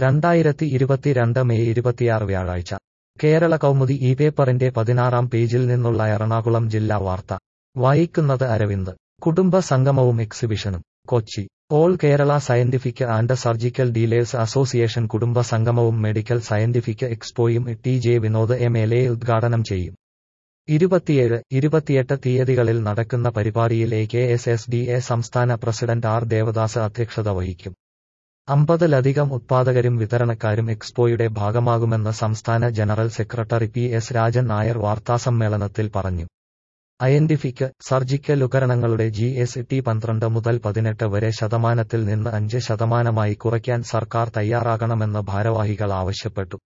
രണ്ടായിരത്തി ഇരുപത്തിരണ്ട് മെയ് ഇരുപത്തിയാറ് വ്യാഴാഴ്ച കേരള കൗമുദി ഈ പേപ്പറിന്റെ പതിനാറാം പേജിൽ നിന്നുള്ള എറണാകുളം ജില്ലാ വാർത്ത വായിക്കുന്നത് അരവിന്ദ് കുടുംബ സംഗമവും എക്സിബിഷനും Kochi all Kerala scientific and surgical dealers association കുടുംബ സംഗമവും മെഡിക്കൽ സയന്റിഫിക് എക്സ്പോയും T J Vinod M L A ഉദ്ഘാടനം ചെയ്യും ഇരുപത്തിയേഴ് ഇരുപത്തിയെട്ട് തീയതികളിൽ നടക്കുന്ന പരിപാടിയിൽ A K S S D A സംസ്ഥാന പ്രസിഡന്റ് ആർ ദേവദാസ് അധ്യക്ഷത വഹിക്കും അമ്പതിലധികം ഉത്പാദകരും വിതരണക്കാരും എക്സ്പോയുടെ ഭാഗമാകുമെന്ന് സംസ്ഥാന general secretary P S Rajan Nair വാർത്താസമ്മേളനത്തിൽ പറഞ്ഞു അയന്റിഫിക് സർജിക്കൽ ഉപകരണങ്ങളുടെ ജി എസ് ടി പന്ത്രണ്ട് മുതൽ പതിനെട്ട് വരെ ശതമാനത്തിൽ നിന്ന് അഞ്ച് ശതമാനമായി കുറയ്ക്കാൻ സർക്കാർ തയ്യാറാകണമെന്ന് ഭാരവാഹികൾ ആവശ്യപ്പെട്ടു